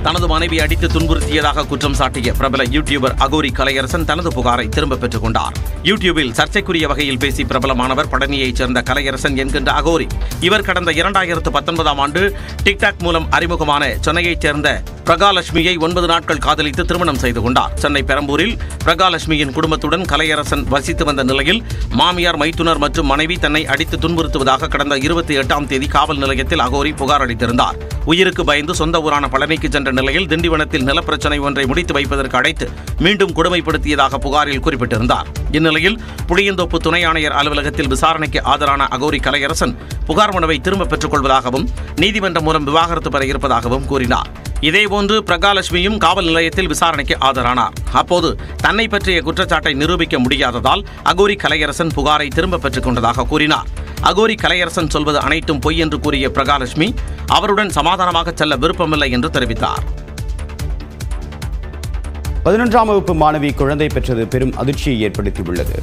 தனது மனைவி அடித்து துன்புறுத்தியதாக குற்றம் சாட்டிய பிரபல யூடியூபர் அகோரி கலையரசன் தனது புகாரை திரும்ப பெற்றுக் கொண்டார் யூடியூபில் சர்ச்சைக்குரிய வகையில் பேசி பிரபலமானவர் பழனியைச் சேர்ந்த கலையரசன் என்கின்ற அகோரி இவர் கடந்த இரண்டாயிரத்து பத்தொன்பதாம் ஆண்டு டிக்டாக் மூலம் அறிமுகமான சென்னையைச் சேர்ந்த பிரகாலட்சுமியை ஒன்பது நாட்கள் காதலித்து திருமணம் செய்து கொண்டார் சென்னை பெரம்பூரில் பிரகாலட்சுமியின் குடும்பத்துடன் கலையரசன் வசித்து வந்த நிலையில் மாமியார் மைத்துனர் மற்றும் மனைவி தன்னை அடித்து துன்புறுத்துவதாக கடந்த இருபத்தி எட்டாம் தேதி காவல் நிலையத்தில் அகோரி புகார் அளித்திருந்தார் உயிருக்கு பயந்து சொந்த ஊரான பழனிக்கு சென்ற நிலையில் திண்டிவனத்தில் நிலப்பிரச்சனை ஒன்றை முடித்து வைப்பதற்கு அழைத்து மீண்டும் கொடுமைப்படுத்தியதாக புகாரில் குறிப்பிட்டிருந்தார் இந்நிலையில் புளியந்தோப்பு துணை ஆணையர் அலுவலகத்தில் விசாரணைக்கு ஆஜரான அகோரி கலையரசன் புகார் மனுவை திரும்பப் பெற்றுக் கொள்வதாகவும் நீதிமன்றம் மூலம் விவாகரத்து பெற இருப்பதாகவும் கூறினார் இதேபோன்று பிரகாலட்சுமியும் காவல் நிலையத்தில் விசாரணைக்கு ஆஜரானார் அப்போது தன்னை பற்றிய குற்றச்சாட்டை நிரூபிக்க முடியாததால் அகோரி கலையரசன் புகாரை திரும்பப் பெற்றுக் கொண்டதாக கூறினார் அகோரி கலையரசன் சொல்வது அனைத்தும் பொய் என்று கூறிய பிரகாலட்சுமி அவருடன் சமாதானமாக செல்ல விருப்பமில்லை என்று தெரிவித்தார் பதினொன்றாம் வகுப்பு மாணவி குழந்தை பெற்றது பெரும் அதிர்ச்சியை ஏற்படுத்தியுள்ளது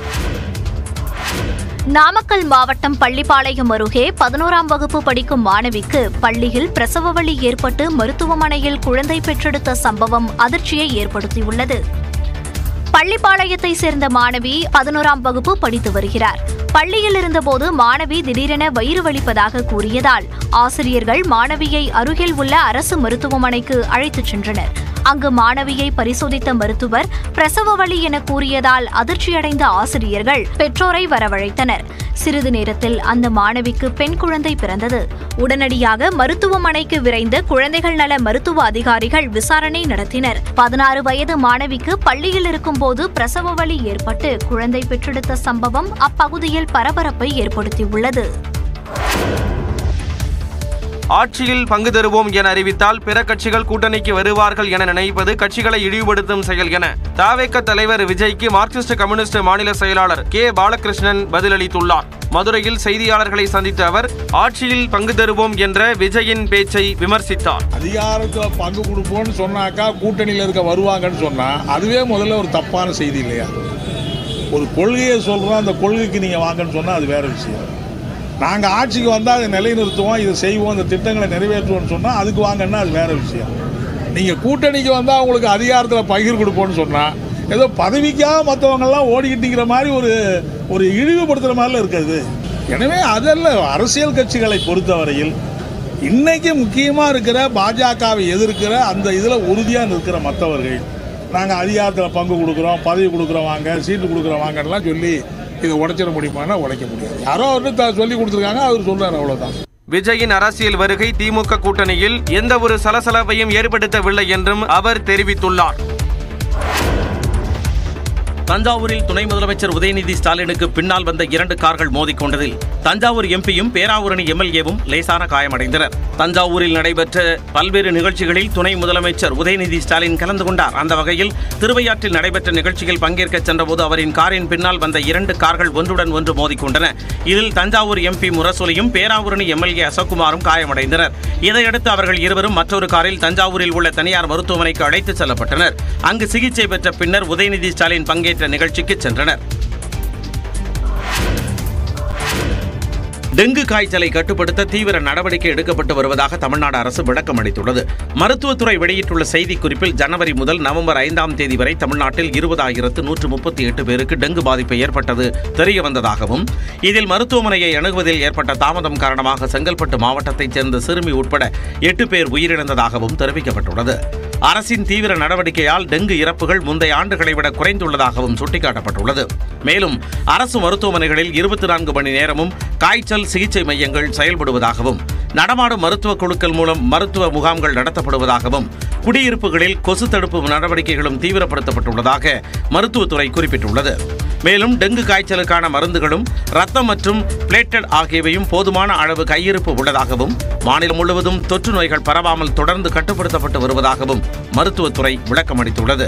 நாமக்கல் மாவட்டம் பள்ளிப்பாளையம் அருகே பதினோராம் வகுப்பு படிக்கும் மாணவிக்கு பள்ளியில் பிரசவ வலி ஏற்பட்டு மருத்துவமனையில் குழந்தை பெற்றெடுத்த சம்பவம் அதிர்ச்சியை ஏற்படுத்தியுள்ளது பள்ளிப்பாளையத்தை சேர்ந்த மாணவி பதினோராம் வகுப்பு படித்து வருகிறார் பள்ளியில் இருந்தபோது மாணவி திடீரென வயிறு வலிப்பதாக கூறியதால் ஆசிரியர்கள் மாணவியை அருகில் உள்ள அரசு மருத்துவமனைக்கு அழைத்துச் சென்றனர் அங்கு மாணவியை பரிசோதித்த மருத்துவர் பிரசவ வலி என கூறியதால் அதிர்ச்சியடைந்த ஆசிரியர்கள் பெற்றோரை வரவழைத்தனர் சிறிது நேரத்தில் அந்த மாணவிக்கு பெண் குழந்தை பிறந்தது உடனடியாக மருத்துவமனைக்கு விரைந்த குழந்தைகள் நல மருத்துவ அதிகாரிகள் விசாரணை நடத்தினர் பதினாறு வயது மாணவிக்கு பள்ளியில் இருக்கும்போது பிரசவ வலி ஏற்பட்டு குழந்தை பெற்றெடுத்த சம்பவம் அப்பகுதியில் பரபரப்பை ஏற்படுத்தியுள்ளது ஆட்சியில் பங்கு தருவோம் என அறிவித்தால் பிற கட்சிகள் கூட்டணிக்கு வருவார்கள் என நினைப்பது கட்சிகளை இழிவுபடுத்தும் செயல் என தாவேக்க தலைவர் விஜய்க்கு மார்க்சிஸ்ட் கம்யூனிஸ்ட் மாநில செயலாளர் கே பாலகிருஷ்ணன் பதிலளித்துள்ளார் மதுரையில் செய்தியாளர்களை சந்தித்த அவர் ஆட்சியில் பங்கு தருவோம் என்ற விஜயின் பேச்சை விமர்சித்தார் அதிகாரத்தில் பங்கு கொடுப்போம்னு சொன்னாக்கா கூட்டணியில் இருக்க வருவாங்கன்னு சொன்னா அதுவே முதல்ல ஒரு தப்பான செய்தி இல்லையா ஒரு கொள்கையை சொல்றோம் அந்த கொள்கைக்கு நீங்க வாங்கன்னு சொன்னா அது வேற விஷயம் நாங்க ஆட்சிக்கு வந்தா அதை நிலைநிறுத்துவோம் இதை செய்வோம் இந்த திட்டங்களை நிறைவேற்றுவோம்னு சொன்னா அதுக்கு வாங்கன்னா அது வேற விஷயம் நீங்க கூட்டணிக்கு வந்தா உங்களுக்கு அதிகாரத்தில் பகிர் கொடுப்போம்னு சொன்னா ஏதோ பதவிக்காக மற்றவங்கெல்லாம் ஓடிக்கிட்டிங்கிற மாதிரி ஒரு ஒரு இழிவுபடுத்துகிற மாதிரில இருக்காது எனவே அதல்ல அரசியல் கட்சிகளை பொறுத்தவரையில் இன்னைக்கு முக்கியமாக இருக்கிற பாஜகவை எதிர்க்கிற அந்த இதில் உறுதியாக நிற்கிற மற்றவர்கள் நாங்கள் அதிகாரத்தில் பங்கு கொடுக்குறோம் பதவி கொடுக்குறோம் வாங்க சீட்டு கொடுக்குறோம் வாங்கலாம் சொல்லி இதை உடைச்சிட முடியுமானா உடைக்க முடியாது யாரோ அவர்கிட்ட சொல்லி கொடுத்துருக்காங்க அவர் சொல்றாரு அவ்வளோதான் விஜயின் அரசியல் வருகை திமுக கூட்டணியில் எந்த ஒரு சலசலப்பையும் ஏற்படுத்தவில்லை என்றும் அவர் தெரிவித்துள்ளார் தஞ்சாவூரில் துணை முதலமைச்சர் உதயநிதி ஸ்டாலினுக்கு பின்னால் வந்த இரண்டு கார்கள் மோதிக்கொண்டதில் தஞ்சாவூர் எம்பியும் பேராவூரணி எம்எல்ஏவும் லேசான காயமடைந்தனர் தஞ்சாவூரில் நடைபெற்ற பல்வேறு நிகழ்ச்சிகளில் துணை முதலமைச்சர் உதயநிதி ஸ்டாலின் கலந்து கொண்டார் அந்த வகையில் திருவையாற்றில் நடைபெற்ற நிகழ்ச்சியில் பங்கேற்க சென்றபோது அவரின் காரின் பின்னால் வந்த இரண்டு கார்கள் ஒன்றுடன் ஒன்று மோதிக்கொண்டன இதில் தஞ்சாவூர் எம்பி முரசொலியும் பேராவூரணி எம்எல்ஏ அசோக்குமாரும் காயமடைந்தனர் இதையடுத்து அவர்கள் இருவரும் மற்றொரு காரில் தஞ்சாவூரில் உள்ள தனியார் மருத்துவமனைக்கு அழைத்துச் செல்லப்பட்டனர் அங்கு சிகிச்சை பெற்ற பின்னர் உதயநிதி ஸ்டாலின் பங்கேற்ற நிகழ்ச்சிக்கு சென்றனர் டெங்கு காய்ச்சலை கட்டுப்படுத்த தீவிர நடவடிக்கை எடுக்கப்பட்டு வருவதாக தமிழ்நாடு அரசு விளக்கம் அளித்துள்ளது மருத்துவத்துறை வெளியிட்டுள்ள செய்திக்குறிப்பில் ஜனவரி முதல் நவம்பர் ஐந்தாம் தேதி வரை தமிழ்நாட்டில் இருபதாயிரத்து நூற்று முப்பத்தி எட்டு பேருக்கு டெங்கு பாதிப்பு ஏற்பட்டது தெரிய வந்ததாகவும் இதில் மருத்துவமனையை அணுகுவதில் ஏற்பட்ட தாமதம் காரணமாக செங்கல்பட்டு மாவட்டத்தைச் சேர்ந்த சிறுமி உட்பட எட்டு பேர் உயிரிழந்ததாகவும் தெரிவிக்கப்பட்டுள்ளது அரசின் தீவிர நடவடிக்கையால் டெங்கு இறப்புகள் முந்தைய ஆண்டுகளை விட குறைந்துள்ளதாகவும் சுட்டிக்காட்டப்பட்டுள்ளது மேலும் அரசு மருத்துவமனைகளில் இருபத்தி நான்கு மணி நேரமும் காய்ச்சல் சிகிச்சை மையங்கள் செயல்படுவதாகவும் நடமாடும் மருத்துவ குழுக்கள் மூலம் மருத்துவ முகாம்கள் நடத்தப்படுவதாகவும் குடியிருப்புகளில் கொசு தடுப்பு நடவடிக்கைகளும் தீவிரப்படுத்தப்பட்டுள்ளதாக மருத்துவத்துறை குறிப்பிட்டுள்ளது மேலும் டெங்கு காய்ச்சலுக்கான மருந்துகளும் ரத்தம் மற்றும் பிளேட்டட் ஆகியவையும் போதுமான அளவு கையிருப்பு உள்ளதாகவும் மாநிலம் முழுவதும் தொற்று நோய்கள் பரவாமல் தொடர்ந்து கட்டுப்படுத்தப்பட்டு வருவதாகவும் மருத்துவத்துறை விளக்கமளித்துள்ளது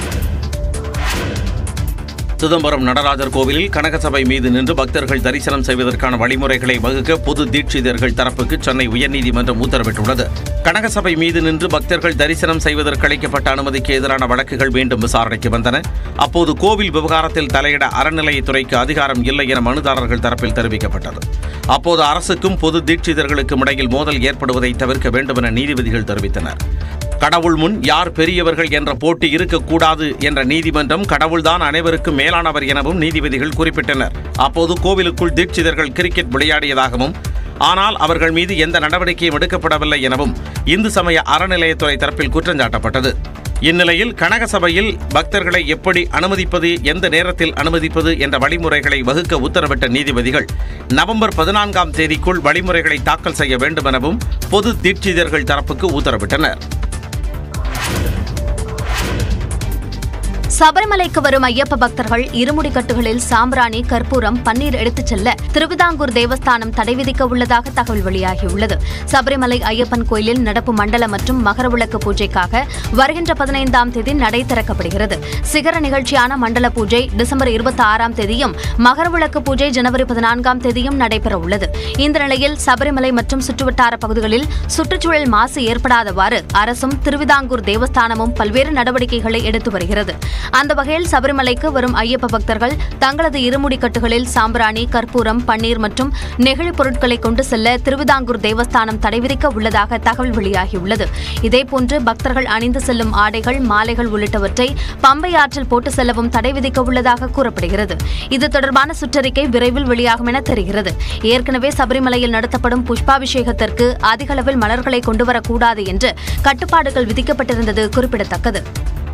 சிதம்பரம் நடராஜர் கோவிலில் கனகசபை மீது நின்று பக்தர்கள் தரிசனம் செய்வதற்கான வழிமுறைகளை வகுக்க பொது தீட்சிதர்கள் தரப்புக்கு சென்னை உயர்நீதிமன்றம் உத்தரவிட்டுள்ளது கனகசபை மீது நின்று பக்தர்கள் தரிசனம் செய்வதற்கு அளிக்கப்பட்ட அனுமதிக்கு எதிரான வழக்குகள் மீண்டும் விசாரணைக்கு வந்தன அப்போது கோவில் விவகாரத்தில் தலையிட அறநிலையத்துறைக்கு அதிகாரம் இல்லை என மனுதாரர்கள் தரப்பில் தெரிவிக்கப்பட்டது அப்போது அரசுக்கும் பொது தீட்சிதர்களுக்கும் இடையில் மோதல் ஏற்படுவதை தவிர்க்க வேண்டும் என நீதிபதிகள் தெரிவித்தனர் கடவுள் முன் யார் பெரியவர்கள் என்ற போட்டி இருக்கக்கூடாது என்ற நீதிமன்றம் கடவுள்தான் அனைவருக்கும் மேலானவர் எனவும் நீதிபதிகள் குறிப்பிட்டனர் அப்போது கோவிலுக்குள் தீட்சிதர்கள் கிரிக்கெட் விளையாடியதாகவும் ஆனால் அவர்கள் மீது எந்த நடவடிக்கையும் எடுக்கப்படவில்லை எனவும் இந்து சமய அறநிலையத்துறை தரப்பில் குற்றஞ்சாட்டப்பட்டது இந்நிலையில் கனக சபையில் பக்தர்களை எப்படி அனுமதிப்பது எந்த நேரத்தில் அனுமதிப்பது என்ற வழிமுறைகளை வகுக்க உத்தரவிட்ட நீதிபதிகள் நவம்பர் பதினான்காம் தேதிக்குள் வழிமுறைகளை தாக்கல் செய்ய வேண்டும் எனவும் பொது தீட்சிதர்கள் தரப்புக்கு உத்தரவிட்டனர் சபரிமலைக்கு வரும் ஐயப்ப பக்தர்கள் இருமுடி கட்டுகளில் சாம்பிராணி கற்பூரம் பன்னீர் எடுத்துச் செல்ல திருவிதாங்கூர் தேவஸ்தானம் தடை விதிக்க உள்ளதாக தகவல் வெளியாகியுள்ளது சபரிமலை ஐயப்பன் கோயிலில் நடப்பு மண்டல மற்றும் மகர விளக்கு பூஜைக்காக வருகின்ற பதினைந்தாம் தேதி நடை திறக்கப்படுகிறது சிகர நிகழ்ச்சியான மண்டல பூஜை டிசம்பர் இருபத்தி ஆறாம் தேதியும் மகர விளக்கு பூஜை ஜனவரி பதினான்காம் தேதியும் நடைபெற உள்ளது இந்த நிலையில் சபரிமலை மற்றும் சுற்றுவட்டார பகுதிகளில் சுற்றுச்சூழல் மாசு ஏற்படாதவாறு அரசும் திருவிதாங்கூர் தேவஸ்தானமும் பல்வேறு நடவடிக்கைகளை எடுத்து வருகிறது அந்த வகையில் சபரிமலைக்கு வரும் ஐயப்ப பக்தர்கள் தங்களது இருமுடி கட்டுகளில் சாம்பிராணி கற்பூரம் பன்னீர் மற்றும் நெகிழி பொருட்களை கொண்டு செல்ல திருவிதாங்கூர் தேவஸ்தானம் தடை விதிக்க உள்ளதாக தகவல் வெளியாகியுள்ளது இதேபோன்று பக்தர்கள் அணிந்து செல்லும் ஆடைகள் மாலைகள் உள்ளிட்டவற்றை பம்பை ஆற்றில் போட்டு செல்லவும் தடை விதிக்க உள்ளதாக கூறப்படுகிறது இது தொடர்பான சுற்றறிக்கை விரைவில் வெளியாகும் என தெரிகிறது ஏற்கனவே சபரிமலையில் நடத்தப்படும் புஷ்பாபிஷேகத்திற்கு அதிக அளவில் மலர்களை கொண்டுவரக்கூடாது என்று கட்டுப்பாடுகள் விதிக்கப்பட்டிருந்தது குறிப்பிடத்தக்கது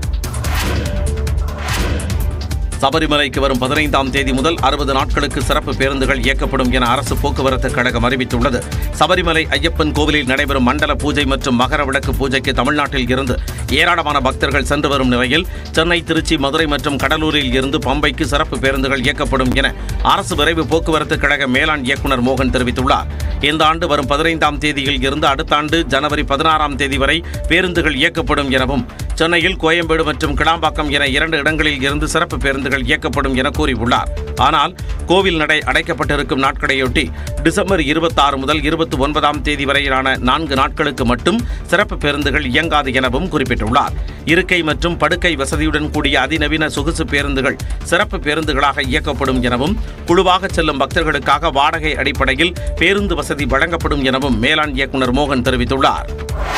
சபரிமலைக்கு வரும் பதினைந்தாம் தேதி முதல் அறுபது நாட்களுக்கு சிறப்பு பேருந்துகள் இயக்கப்படும் என அரசு போக்குவரத்து கழகம் அறிவித்துள்ளது சபரிமலை ஐயப்பன் கோவிலில் நடைபெறும் மண்டல பூஜை மற்றும் மகர விளக்கு பூஜைக்கு தமிழ்நாட்டில் இருந்து ஏராளமான பக்தர்கள் சென்று வரும் நிலையில் சென்னை திருச்சி மதுரை மற்றும் கடலூரில் இருந்து பம்பைக்கு சிறப்பு பேருந்துகள் இயக்கப்படும் என அரசு விரைவு போக்குவரத்து கழக மேலாண் இயக்குநர் மோகன் தெரிவித்துள்ளார் இந்த ஆண்டு வரும் பதினைந்தாம் தேதியில் இருந்து அடுத்த ஆண்டு ஜனவரி பதினாறாம் தேதி வரை பேருந்துகள் இயக்கப்படும் எனவும் சென்னையில் கோயம்பேடு மற்றும் கிளாம்பாக்கம் என இரண்டு இடங்களில் இருந்து சிறப்பு பேருந்துகள் இயக்கப்படும் என கூறியுள்ளார் ஆனால் கோவில் நடை அடைக்கப்பட்டிருக்கும் நாட்களையொட்டி டிசம்பர் இருபத்தாறு முதல் இருபத்தி ஒன்பதாம் தேதி வரையிலான நான்கு நாட்களுக்கு மட்டும் சிறப்பு பேருந்துகள் இயங்காது எனவும் குறிப்பிட்டுள்ளார் இருக்கை மற்றும் படுக்கை வசதியுடன் கூடிய அதிநவீன சொகுசு பேருந்துகள் சிறப்பு பேருந்துகளாக இயக்கப்படும் எனவும் குழுவாக செல்லும் பக்தர்களுக்காக வாடகை அடிப்படையில் பேருந்து வசதி வழங்கப்படும் எனவும் மேலாண் இயக்குநர் மோகன் தெரிவித்துள்ளார்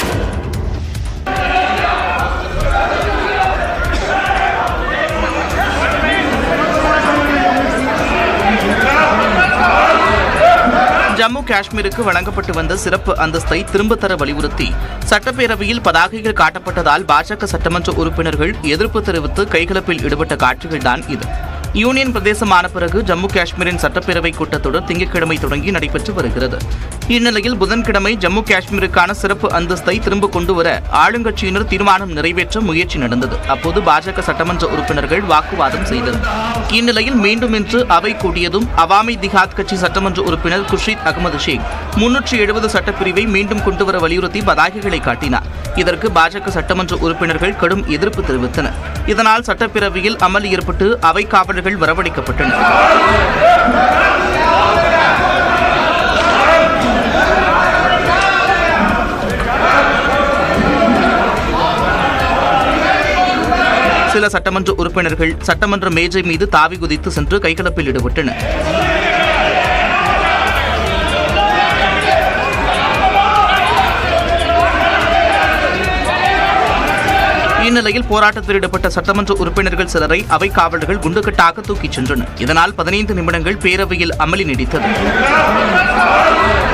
ஜம்மு காஷ்மீருக்கு வழங்கப்பட்டு வந்த சிறப்பு அந்தஸ்தை திரும்பத் தர வலியுறுத்தி சட்டப்பேரவையில் பதாகைகள் காட்டப்பட்டதால் பாஜக சட்டமன்ற உறுப்பினர்கள் எதிர்ப்பு தெரிவித்து கைகலப்பில் ஈடுபட்ட காட்சிகள்தான் இது யூனியன் பிரதேசமான பிறகு ஜம்மு காஷ்மீரின் சட்டப்பேரவை கூட்டத்தொடர் திங்கட்கிழமை தொடங்கி நடைபெற்று வருகிறது இந்நிலையில் புதன்கிழமை ஜம்மு காஷ்மீருக்கான சிறப்பு அந்தஸ்தை திரும்ப கொண்டுவர ஆளுங்கட்சியினர் தீர்மானம் நிறைவேற்ற முயற்சி நடந்தது அப்போது பாஜக சட்டமன்ற உறுப்பினர்கள் வாக்குவாதம் செய்தனர் இந்நிலையில் மீண்டும் இன்று அவை கூடியதும் அவாமி திகாத் கட்சி சட்டமன்ற உறுப்பினர் குர்ஷித் அகமது ஷேக் முன்னூற்றி எழுபது சட்டப்பிரிவை மீண்டும் கொண்டுவர வலியுறுத்தி பதாகைகளை காட்டினார் இதற்கு பாஜக சட்டமன்ற உறுப்பினர்கள் கடும் எதிர்ப்பு தெரிவித்தனர் இதனால் சட்டப்பேரவையில் அமளி ஏற்பட்டு அவை காவலர்கள் வரவழைக்கப்பட்டனர் சில சட்டமன்ற உறுப்பினர்கள் சட்டமன்ற மேஜை மீது தாவி குதித்து சென்று கைகலப்பில் ஈடுபட்டனர் இந்நிலையில் போராட்டத்தில் ஈடுபட்ட சட்டமன்ற உறுப்பினர்கள் சிலரை அவை காவலர்கள் குண்டுகட்டாக தூக்கிச் சென்றனர் இதனால் பதினைந்து நிமிடங்கள் பேரவையில் அமளி நீடித்தது